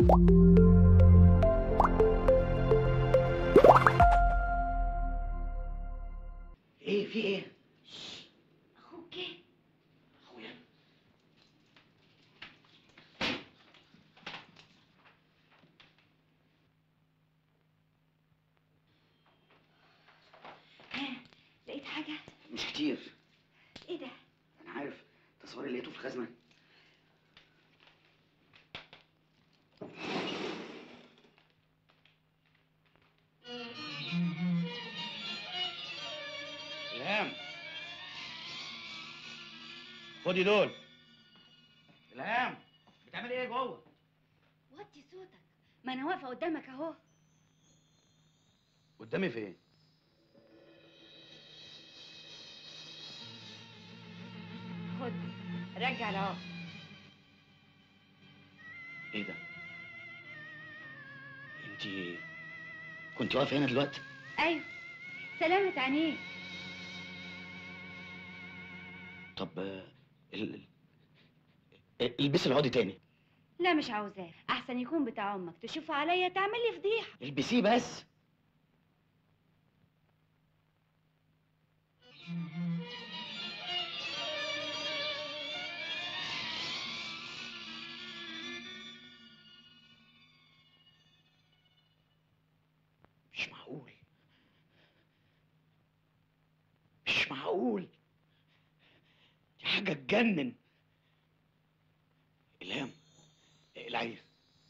ايه في ايه اخوك جه اخويا ها لقيت حاجه مش كتير ايه ده انا عارف تصوير اللي لقيته في الخزنه الهام خدي دول الهام بتعمل ايه جوه وطي صوتك ما انا واقفه قدامك اهو قدامي فين خد رجع العقد ايه ده انت كنت واقفه هنا دلوقتي ايوه سلامة عينيك طب آه، ال... ال- البسي العقد تاني لا مش عاوزاه احسن يكون بتاع امك تشوفه عليا تعمل لي فضيحه البسيه بس مش معقول مش معقول دي حاجة تجنن إلهام العيل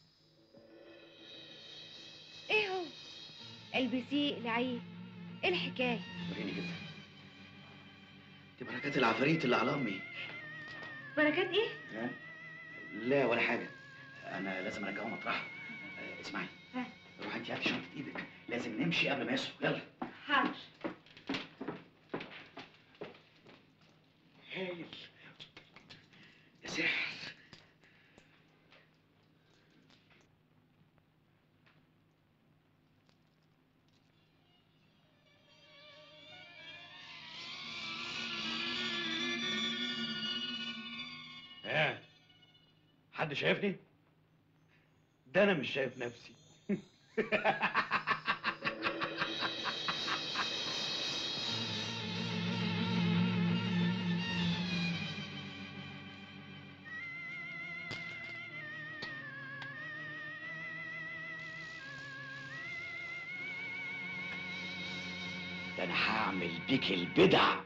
ايه هو البسيه العيد ايه الحكايه وريني كده دي بركات العفاريت اللي على امي بركات ايه ها؟ لا ولا حاجه انا لازم ارجعهم مطرحهم آه، اسمعي ها. روح انت هاتي شنطه ايدك لازم نمشي قبل ما يصحوا يلا حاضر هايل يا سحر ها حد شايفني؟ ده انا مش شايف نفسي ده انا هعمل بيك البدع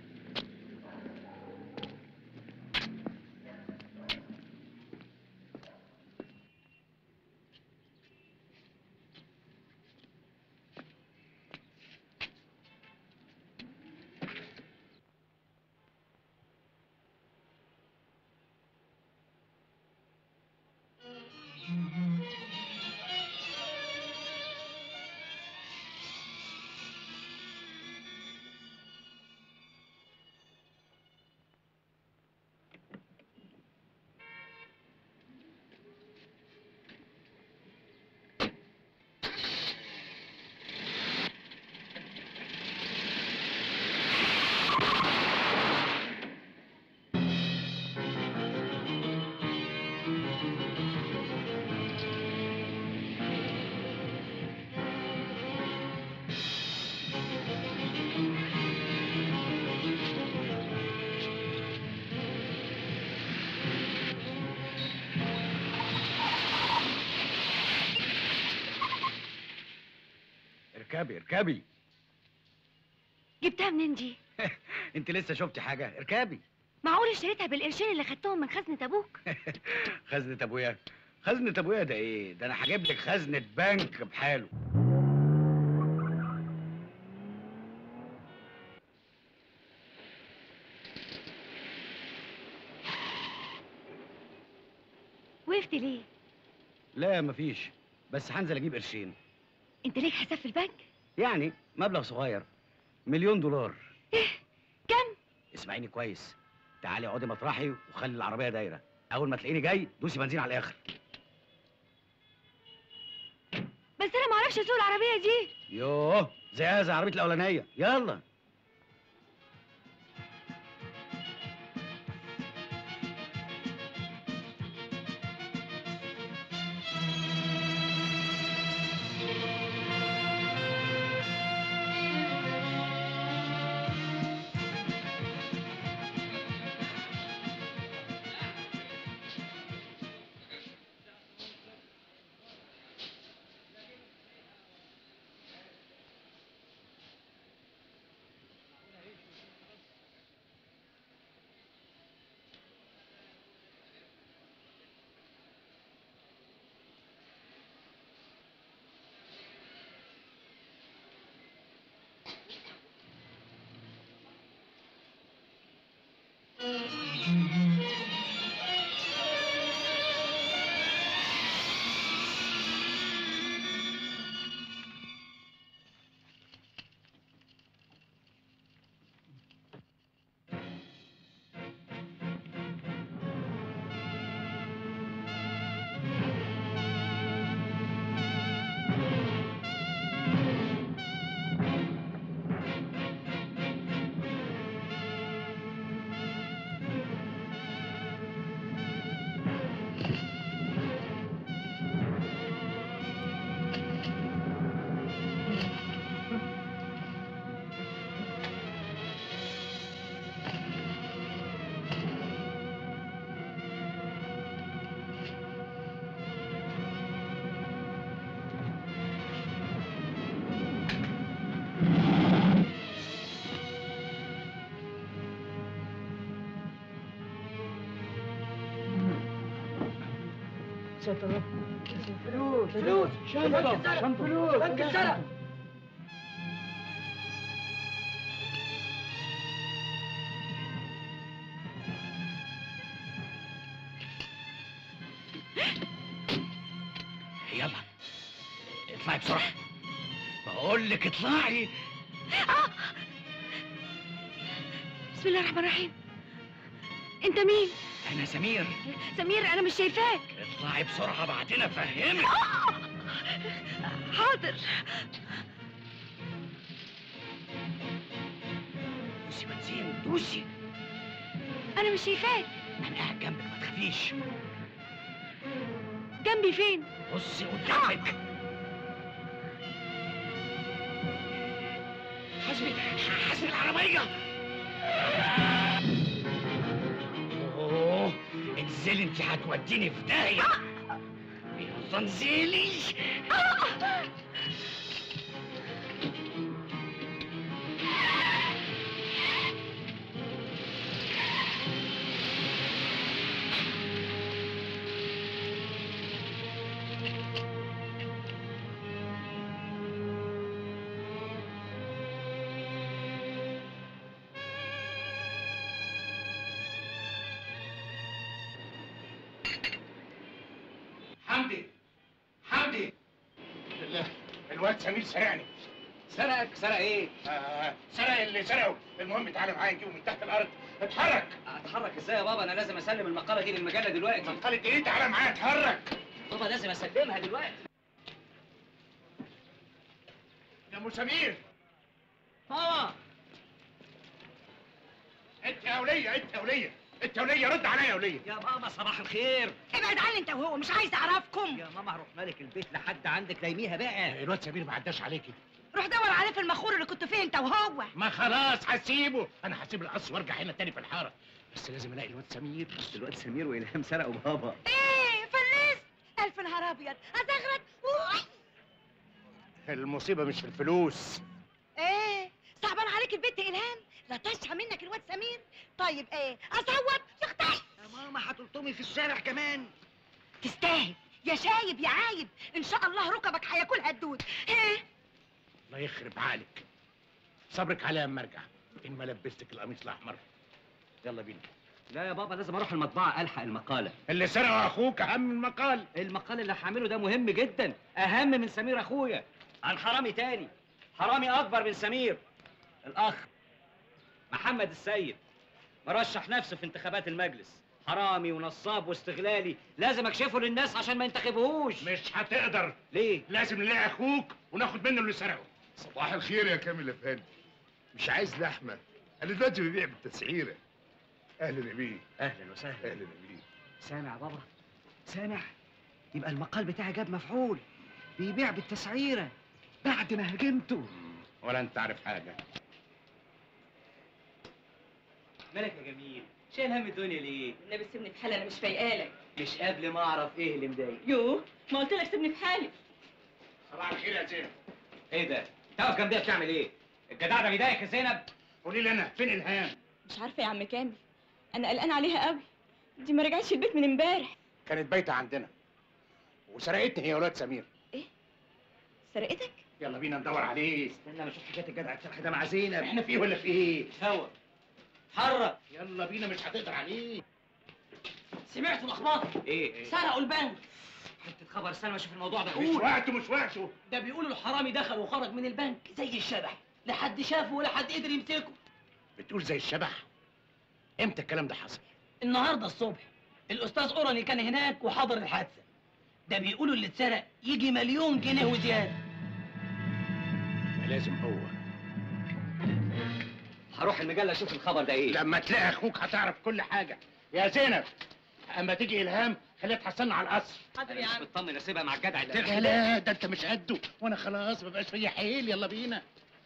اركبي اركبي جبتها منين دي انت لسه شفتي حاجه اركبي معقول اشتريتها بالقرشين اللي خدتهم من خزنه ابوك خزنة ابويا خزنة ابويا ده ايه ده انا هجيب لك خزنة بنك بحاله وقفت ليه لا مفيش بس هنزل اجيب قرشين انت ليك حساب في البنك يعني مبلغ صغير مليون دولار كم اسمعيني كويس تعالي اقعدي مطرحي وخلي العربيه دايره اول ما تلاقيني جاي دوسي بنزين على الاخر بس انا ما اعرفش اسوق العربيه دي يوه زيها زي عربيه الاولانيه يلا ساتر رب فلوس فلوس. شنطة بنك السرق. شنطة فلوس بنك السرق. يلا اطلعي بسرعه بقول لك اطلعي بسم الله الرحمن الرحيم انت مين انا سمير سمير انا مش شايفاك اطلعي بسرعه بعدين افهمك حاضر دوسي بنزين دوسي انا مش شايفاك انا قاعد جنبك ما تخافيش جنبي فين بصي قدامك حسبي حسبي العربية اوه انزلي انت هتوديني في داهية يلا انزلي حمدي حمدي ال- الواد سمير سرقني سرقك سرق ايه؟ آه، سرق اللي سرقه المهم تعالى معايا نجيبه من تحت الارض اتحرك اتحرك ازاي يا بابا انا لازم اسلم المقاله دي للمجله دلوقتي منقلة ايه تعالى معايا اتحرك بابا لازم اسلمها دلوقتي يا ام سمير بابا انت يا وليه انت يا وليه انت يا وليه رد عليا يا وليه يا ماما صباح الخير ابعد عني انت وهو مش عايز اعرفكم يا ماما هروح مالك البيت لحد عندك لايميها بقى الواد سمير ما عداش عليكي روح دور عليه في المخور اللي كنت فيه انت وهو ما خلاص هسيبه انا هسيب القصر وارجع هنا تاني في الحاره بس لازم الاقي الواد سمير دلوقتي سمير والهام سرقوا بابا ايه فلست الف نهار ابيض ازغرت أوي. المصيبه مش في الفلوس ايه صعبان عليك البنت الهام لا تشهى منك الواد سمير طيب ايه اصوت يختي يا ماما هتلطمي في الشارع كمان تستاهل يا شايب يا عايب ان شاء الله ركبك هياكلها الدود ايه الله يخرب عقلك صبرك عليا اما ارجع ان ما لبستك القميص الاحمر يلا بينا لا يا بابا لازم اروح المطبعه الحق المقاله اللي سرقه اخوك اهم من المقال المقال اللي هعمله ده مهم جدا اهم من سمير اخويا عن حرامي تاني حرامي اكبر من سمير الاخ محمد السيد مرشح نفسه في انتخابات المجلس حرامي ونصاب واستغلالي لازم اكشفه للناس عشان ما ينتخبوهوش مش هتقدر ليه لازم نلاقي اخوك وناخد منه اللي سرقه صباح الخير يا كامل افندي مش عايز لحمه انا دلوقتي ببيع بالتسعيره اهلا يا بيه اهلا وسهلا اهلا يا بيه سامع يا بابا سامع يبقى المقال بتاعي جاب مفعول بيبيع بالتسعيره بعد ما هاجمته ولا انت عارف حاجه مالك يا جميل شايل هم الدنيا ليه النبي سيبني في حالي انا مش فايقالك مش قبل ما اعرف ايه اللي مضايق يوه ما قلت لك سيبني في حالي صباح الخير يا زينب ايه ده تقف جنبيها بتعمل ايه الجدع ده بيضايقك يا زينب قولي لي انا فين الهام مش عارفه يا عم كامل انا قلقانه عليها قوي دي ما رجعتش البيت من امبارح كانت بايته عندنا وسرقتني هي ولاد سمير سرقتك يلا بينا ندور عليه استنى ما اشوف حكايه الجدع السرح ده مع زينب احنا فيه ولا في ايه هوا اتحرك يلا بينا مش هتقدر عليه سمعت الاخبار ايه سرقوا البنك حته خبر استنى ما اشوف الموضوع ده مش وقته مش وقته ده بيقولوا الحرامي دخل وخرج من البنك زي الشبح لا حد شافه ولا حد قدر يمسكه بتقول زي الشبح امتى الكلام ده حصل النهارده الصبح الاستاذ اوراني كان هناك وحضر الحادثه ده بيقولوا اللي اتسرق يجي مليون جنيه وزياده لازم هو هروح المجله اشوف الخبر ده ايه لما تلاقي اخوك هتعرف كل حاجه يا زينب اما تيجي الهام خليها تحصلنا على القصر حاضر انا مش مطمن اسيبها مع الجدع لا الترخي ده لا ده انت مش قده وانا خلاص مبقاش فيا حيل يلا بينا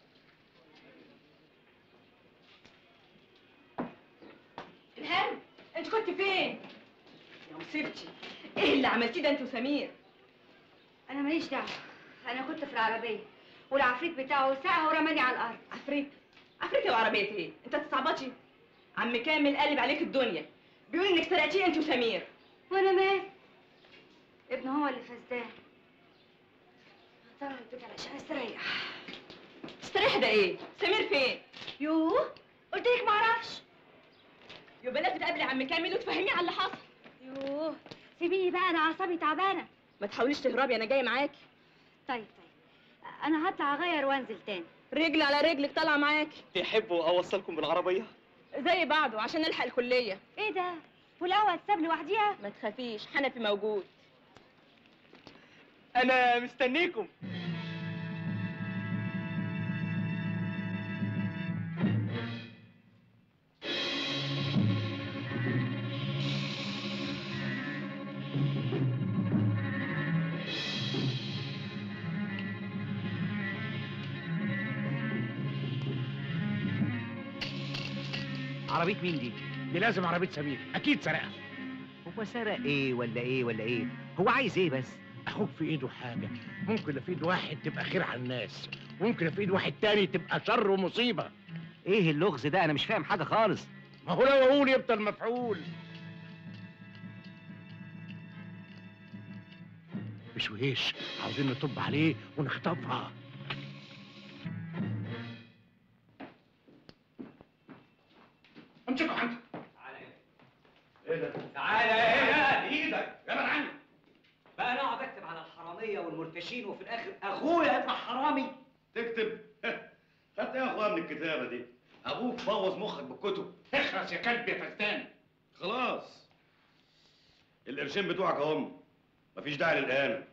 الهام انت كنت فين يا مصيبتي ايه اللي عملتيه ده انت وسمير انا ماليش دعوه انا كنت في العربيه والعفريت بتاعه ساعه ورماني على الارض عفريت عفريت يا وعربيه ايه انت تستعبطي عم كامل قلب عليك الدنيا بيقول انك سرقتيه انت وسمير وانا مال ابنه هو اللي فزدان طلع البيت علشان استريح استريح ده ايه؟ سمير فين؟ يوه قلت لك معرفش يبقى لازم تقابلي عم كامل وتفهميه على اللي حصل يوه سيبيني بقى انا اعصابي تعبانه ما تحاوليش تهربي انا جايه معاكي طيب طيب انا هطلع اغير وانزل تاني رجل على رجلك طالعه معاكي تحبوا اوصلكم بالعربيه زي بعضه عشان نلحق الكليه ايه ده والقهوه هتساب لوحديها ما تخافيش حنفي موجود انا مستنيكم عربيه مين دي دي لازم عربيه سمير اكيد سرقها هو سرق ايه ولا ايه ولا ايه هو عايز ايه بس اخوك في ايده حاجه ممكن لو في ايد واحد تبقى خير على الناس ممكن لو في ايد واحد تاني تبقى شر ومصيبه ايه اللغز ده انا مش فاهم حاجه خالص ما هو لو اقول يفضل مفعول بشويش عاوزين نطب عليه ونخطفها امسكوا عندي تعالى هنا ايدك ابعد عني بقى انا اقعد اكتب على الحراميه والمرتشين وفي الاخر اخويا يطلع حرامي تكتب خدت ايه يا اخويا من الكتابه دي ابوك بوظ مخك بالكتب اخرس يا كلب يا فستان خلاص القرشين بتوعك اهم مفيش داعي للاهانه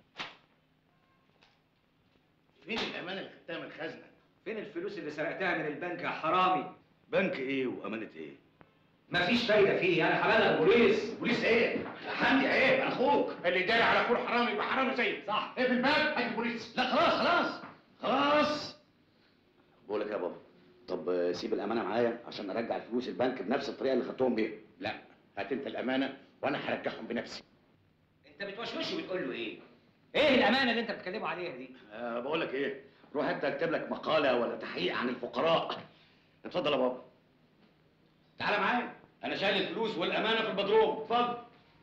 فين الامانه اللي خدتها من الخزنه فين الفلوس اللي سرقتها من البنك يا حرامي بنك ايه وامانه ايه مفيش فايده فيه انا هبلغ البوليس بوليس ايه حمدي عيب انا اخوك اللي داري على اخوه حرامي يبقى حرامي زيك صح ايه في الباب هاجي بوليس لا خلاص خلاص خلاص بقول لك يا بابا طب سيب الامانه معايا عشان ارجع الفلوس البنك بنفس الطريقه اللي خدتهم بيها لا هات انت الامانه وانا هرجعهم بنفسي انت بتوشوش وبتقول له ايه ايه الامانه اللي انت بتكلمه عليها دي أه بقول لك ايه روح انت اكتب لك مقاله ولا تحقيق عن الفقراء اتفضل يا بابا تعالى معايا انا شايل الفلوس والامانه في البدروم اتفضل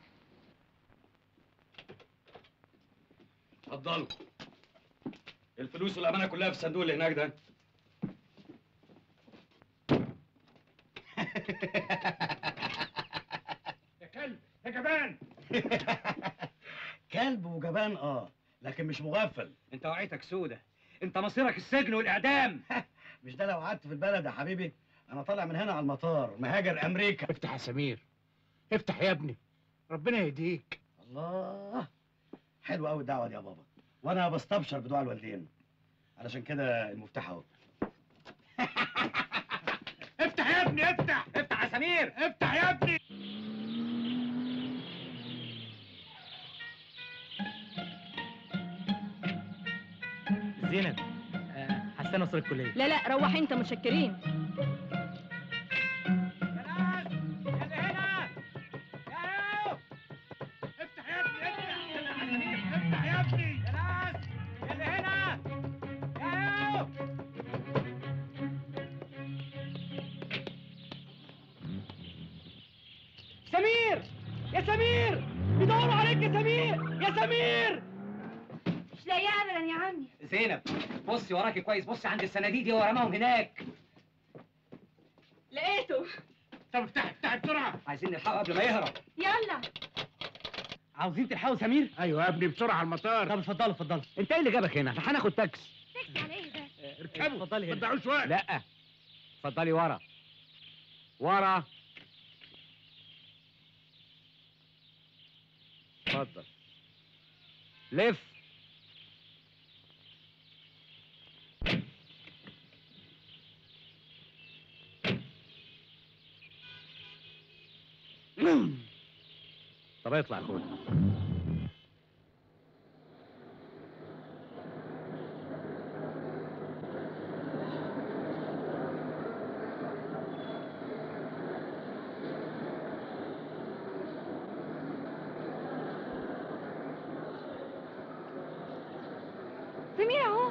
اتفضلوا الفلوس والامانه كلها في الصندوق اللي هناك ده يا كلب يا جبان كلب وجبان اه لكن مش مغفل انت وعيتك سودة انت مصيرك السجن والاعدام مش ده لو قعدت في البلد يا حبيبي انا طالع من هنا على المطار مهاجر امريكا افتح يا سمير افتح يا ابني ربنا يهديك الله حلوه قوي الدعوه دي يا بابا وانا بستبشر بدعاء الوالدين علشان كده المفتاح اهو افتح يا ابني افتح افتح يا سمير افتح يا ابني زينب هستنى اوصل الكليه لا لا روحي انت متشكرين افتح يا ابني افتح افتح يا سمير افتح يا ابني يا ناس اللي هنا يا سمير يا سمير بيدوروا عليك يا سمير يا سمير مش لاقيه ابدا يا عمي زينب بصي وراكي كويس بصي عند الصناديق دي ورماهم هناك لقيته طب افتح افتح بسرعه عايزين نلحقه قبل ما يهرب يلا عاوزين تلحقوا سمير ايوه يا ابني بسرعه على المطار طب اتفضلوا اتفضلوا انت ايه اللي جابك هنا احنا هناخد تاكس تكسي على ايه ده اركبوا اتفضلي ما هنا تضيعوش وقت لا اتفضلي ورا ورا اتفضل لف طب اطلع يا اخويا سمير اهو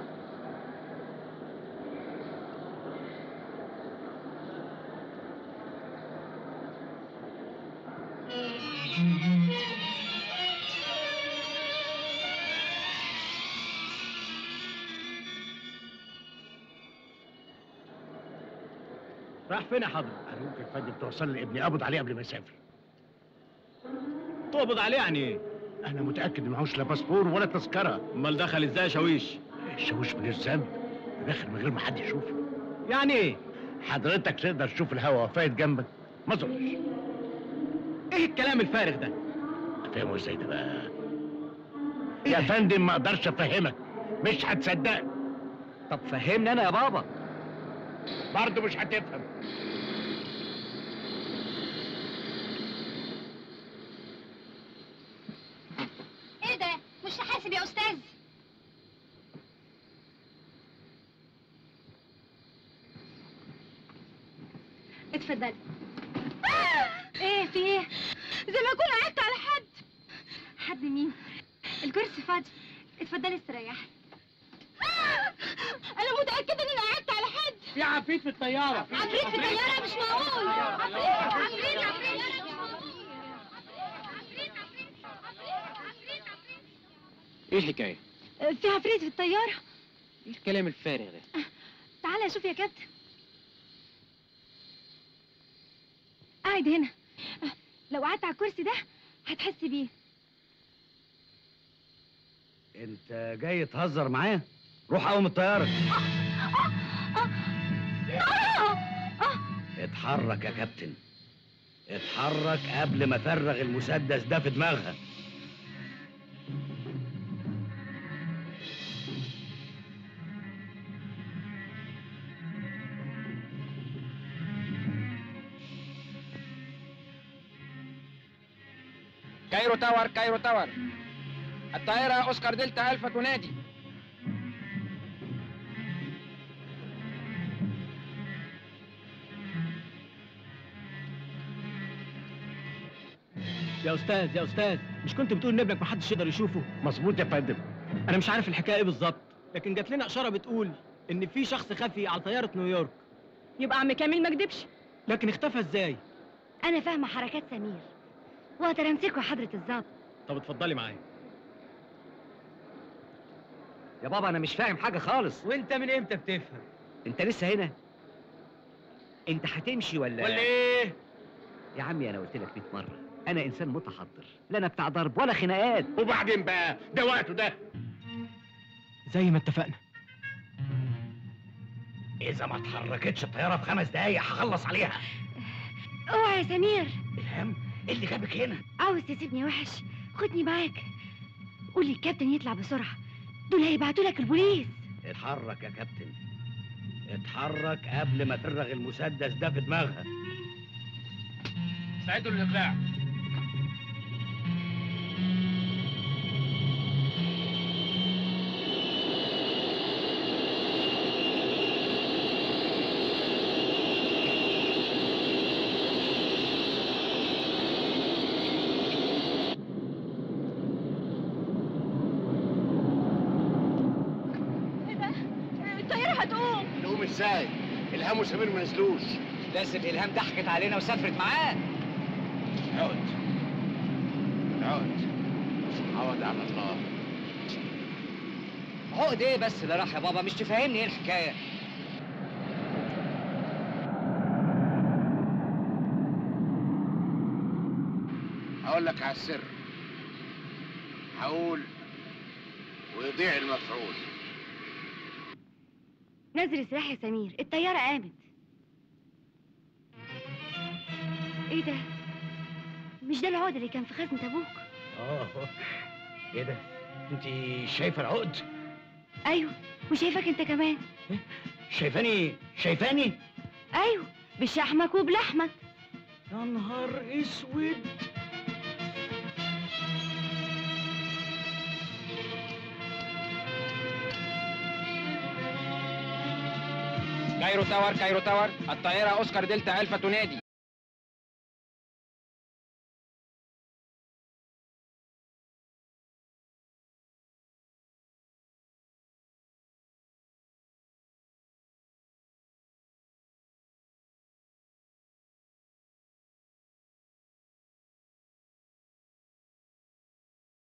راح فين يا حضرة؟ أرجوك يا فندم توصل لي ابني أقبض عليه قبل ما يسافر تقبض عليه يعني ايه؟ أنا متأكد إن معهوش لا باسبور ولا تذكرة امال دخل ازاي يا شاويش؟ الشاويش من غير ذنب داخل من غير ما حد يشوفه يعني ايه؟ حضرتك تقدر تشوف الهوا فايت جنبك ما اظنش ايه الكلام الفارغ ده؟ افهمه ازاي ده بقى يا فندم ما اقدرش افهمك مش هتصدقني طب فهمني انا يا بابا برضه مش هتفهم ايه ده مش هحاسب يا استاذ اتفضلي ايه في ايه زي ما اكون عيبت على حد حد مين الكرسي فاضي اتفضلي استريحي انا متاكده ان انا عيبت على حد في عفريت في الطيارة عفريت في الطياره مش معقول عفريت عفريت عفريت ايه الحكاية؟ في عفريت في الطياره ايه الكلام الفارغ ده؟ تعالى شوف يا كابتن قاعد هنا لو قعدت على الكرسي ده هتحس بيه انت جاي تهزر معايا روح قوم الطياره اتحرك يا كابتن اتحرك قبل ما افرغ المسدس ده في دماغها كايرو تاور كايرو تاور الطائرة أوسكار دلتا ألفا تنادي يا استاذ يا استاذ مش كنت بتقول ان ابنك محدش يقدر يشوفه مظبوط يا فندم انا مش عارف الحكايه ايه بالظبط لكن جات لنا اشاره بتقول ان في شخص خفي على طياره نيويورك يبقى عم كامل ما كدبش لكن اختفى ازاي انا فاهمه حركات سمير واقدر امسكه حضره الظابط طب اتفضلي معايا يا بابا انا مش فاهم حاجه خالص وانت من امتى بتفهم انت لسه هنا انت هتمشي ولا ولا ايه يا عمي انا قلت لك 100 مره انا انسان متحضر لا انا بتاع ضرب ولا خناقات وبعدين بقى ده وقته ده زي ما اتفقنا اذا ما اتحركتش الطياره في خمس دقايق هخلص عليها اوعى يا سمير الهام إيه اللي جابك هنا عاوز تسيبني وحش خدني معاك قول للكابتن يطلع بسرعه دول هيبعتوا لك البوليس اتحرك يا كابتن اتحرك قبل ما افرغ المسدس ده في دماغها استعدوا للاقلاع ايه ده الطياره هتقوم نقوم ازاي الهام وسمير ما نزلوش لازم الهام ضحكت علينا وسافرت معاه عقد عقد عوض على الله عقد ايه بس اللي راح يا بابا مش تفهمني ايه الحكايه هقول لك على السر هقول ويضيع المفعول نزل سلاح يا سمير الطياره قامت ايه ده مش ده العقد اللي كان في خزنة ابوك اه ايه ده انت شايفه العقد ايوه وشايفك انت كمان شايفاني شايفاني ايوه بشحمك وبلحمك يا نهار اسود كايرو تاور كايرو تاور الطائرة أوسكار دلتا ألفا تنادي